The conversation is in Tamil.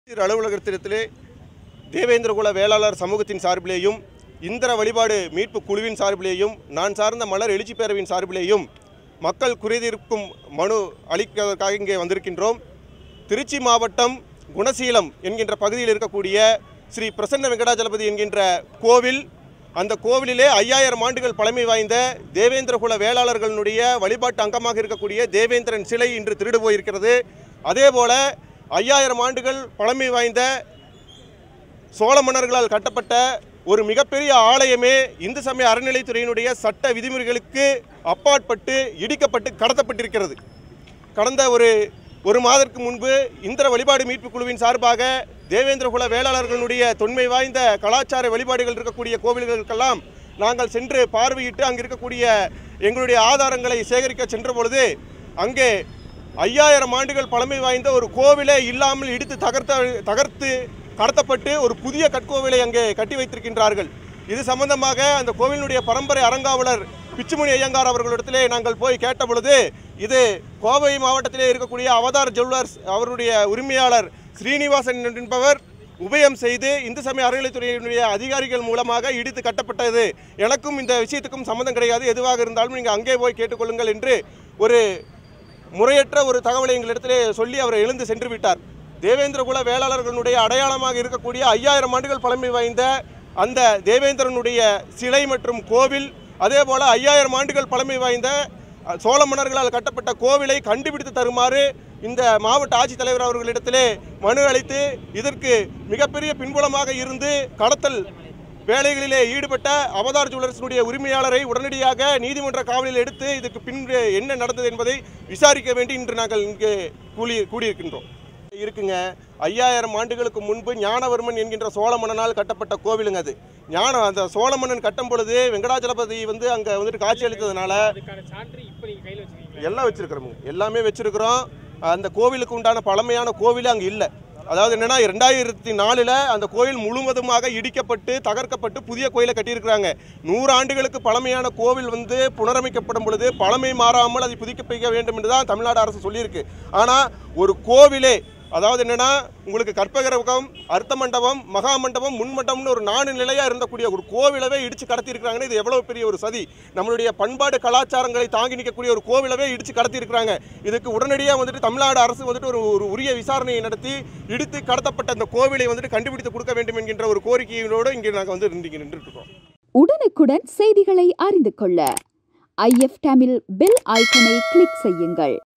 ஆட்சியர் அலுவலகத்திலே தேவேந்திரகுல வேளாளர் சமூகத்தின் சார்பிலேயும் இந்திர வழிபாடு மீட்பு குழுவின் சார்பிலேயும் நான் சார்ந்த மலர் எழுச்சி பேரவையின் சார்பிலேயும் மக்கள் குறைதீர்க்கும் மனு அளிப்பதற்காக இங்கே வந்திருக்கின்றோம் திருச்சி மாவட்டம் குணசீலம் என்கின்ற பகுதியில் இருக்கக்கூடிய ஸ்ரீ பிரசன்ன வெங்கடாஜலபதி என்கின்ற கோவில் அந்த கோவிலிலே ஐயாயிரம் ஆண்டுகள் பழமை வாய்ந்த தேவேந்திரகுல வேளாளர்களுடைய வழிபாட்டு அங்கமாக இருக்கக்கூடிய தேவேந்திரன் சிலை இன்று திருடு போயிருக்கிறது அதேபோல ஐயாயிரம் ஆண்டுகள் பழமை வாய்ந்த சோழ மன்னர்களால் கட்டப்பட்ட ஒரு மிகப்பெரிய ஆலயமே இந்து சமய அறநிலைத்துறையினுடைய சட்ட விதிமுறைகளுக்கு அப்பாற்பட்டு இடிக்கப்பட்டு கடத்தப்பட்டிருக்கிறது கடந்த ஒரு ஒரு மாதத்திற்கு முன்பு இந்திர வழிபாடு மீட்பு குழுவின் சார்பாக தேவேந்திரகுல வேளாளர்களுடைய தொன்மை வாய்ந்த கலாச்சார வழிபாடுகள் இருக்கக்கூடிய கோவில்களுக்கெல்லாம் நாங்கள் சென்று பார்வையிட்டு அங்கு இருக்கக்கூடிய எங்களுடைய ஆதாரங்களை சேகரிக்க சென்ற பொழுது அங்கே ஐயாயிரம் ஆண்டுகள் பழமை வாய்ந்த ஒரு கோவிலே இல்லாமல் இடித்து தகர்த்த தகர்த்து கடத்தப்பட்டு ஒரு புதிய கற்கோவிலை அங்கே கட்டி வைத்திருக்கின்றார்கள் இது சம்பந்தமாக அந்த கோவிலினுடைய பரம்பரை அறங்காவலர் பிச்சுமணி ஐயங்கார் அவர்களிடத்திலே நாங்கள் போய் கேட்ட பொழுது இது கோவை மாவட்டத்திலே இருக்கக்கூடிய அவதார் ஜுவல்லர்ஸ் அவருடைய உரிமையாளர் ஸ்ரீனிவாசன் என்பவர் உபயம் செய்து இந்து சமய அறநிலைத்துறையினுடைய அதிகாரிகள் மூலமாக இடித்து கட்டப்பட்டது எனக்கும் இந்த விஷயத்துக்கும் சம்மந்தம் கிடையாது எதுவாக இருந்தாலும் நீங்கள் அங்கே போய் கேட்டுக்கொள்ளுங்கள் என்று ஒரு முறையற்ற ஒரு தகவலை எங்களிடத்திலே சொல்லி அவர் எழுந்து சென்று விட்டார் தேவேந்திரகுல வேளாளர்களுடைய அடையாளமாக இருக்கக்கூடிய ஐயாயிரம் ஆண்டுகள் பழமை வாய்ந்த அந்த தேவேந்திரனுடைய சிலை மற்றும் கோவில் அதே போல ஐயாயிரம் ஆண்டுகள் பழமை வாய்ந்த அஹ், சோழ மன்னர்களால் கட்டப்பட்ட கோவிலை கண்டுபிடித்து தருமாறு இந்த மாவட்ட ஆட்சித்தலைவர் அவர்களிடத்திலே மனு அளித்து இதற்கு மிகப்பெரிய பின்புலமாக இருந்து கடத்தல் வேலைகளிலே ஈடுபட்ட அவதார் ஜுவல்லர்ஸினுடைய உரிமையாளரை உடனடியாக நீதிமன்ற காவலில் எடுத்து இதுக்கு பின்பு என்ன நடந்தது என்பதை விசாரிக்க வேண்டி இன்று நாங்கள் இங்கே கூலி கூடியிருக்கின்றோம் இருக்குங்க ஐயாயிரம் ஆண்டுகளுக்கு முன்பு ஞானவர்மன் என்கின்ற சோழ மன்னனால் கட்டப்பட்ட கோவிலுங்க அது ஞான அந்த சோழ மன்னன் கட்டும் பொழுது வெங்கடாச்சலபதி வந்து அங்கே வந்துட்டு காட்சி அளித்ததுனால அதுக்கான சான்று இப்போ நீங்க கையில வச்சிருக்கீங்களா எல்லாம் வச்சிருக்கிறோம் எல்லாமே வச்சிருக்கிறோம் அந்த கோவிலுக்கு உண்டான பழமையான கோவில் அங்கே இல்லை அதாவது என்னன்னா ரெண்டாயிரத்தி நாலில் அந்த கோயில் முழுவதுமாக இடிக்கப்பட்டு தகர்க்கப்பட்டு புதிய கோயிலை கட்டியிருக்கிறாங்க நூறு ஆண்டுகளுக்கு பழமையான கோவில் வந்து புனரமைக்கப்படும் பொழுது பழமை மாறாமல் அதை புதுப்பிக்க வேண்டும் என்று தான் தமிழ்நாடு அரசு சொல்லியிருக்கு ஆனால் ஒரு கோவிலே அதாவது என்னன்னா உங்களுக்கு கற்பகிரகம் அர்த்த மண்டபம் மகா மண்டபம் முன் மண்டபம்னு ஒரு நாலு நிலையாக இருந்தக்கூடிய ஒரு கோவிலவே இடிச்சு கடத்தியிருக்கிறாங்கன்னு இது எவ்வளவு பெரிய ஒரு சதி நம்மளுடைய பண்பாடு கலாச்சாரங்களை தாங்கி நிற்கக்கூடிய ஒரு கோவிலவே இடிச்சு கடத்தியிருக்கிறாங்க இதுக்கு உடனடியாக வந்துட்டு தமிழ்நாடு அரசு வந்துட்டு ஒரு ஒரு உரிய விசாரணையை நடத்தி இடித்து கடத்தப்பட்ட அந்த கோவிலை வந்துட்டு கண்டுபிடித்து கொடுக்க வேண்டும் என்கின்ற ஒரு கோரிக்கையோடு இங்கே நாங்கள் வந்து நின்று நின்றுட்டு இருக்கோம் உடனுக்குடன் செய்திகளை அறிந்து கொள்ள ஐஎஃப் தமிழ் பெல் ஐக்கனை கிளிக் செய்யுங்கள்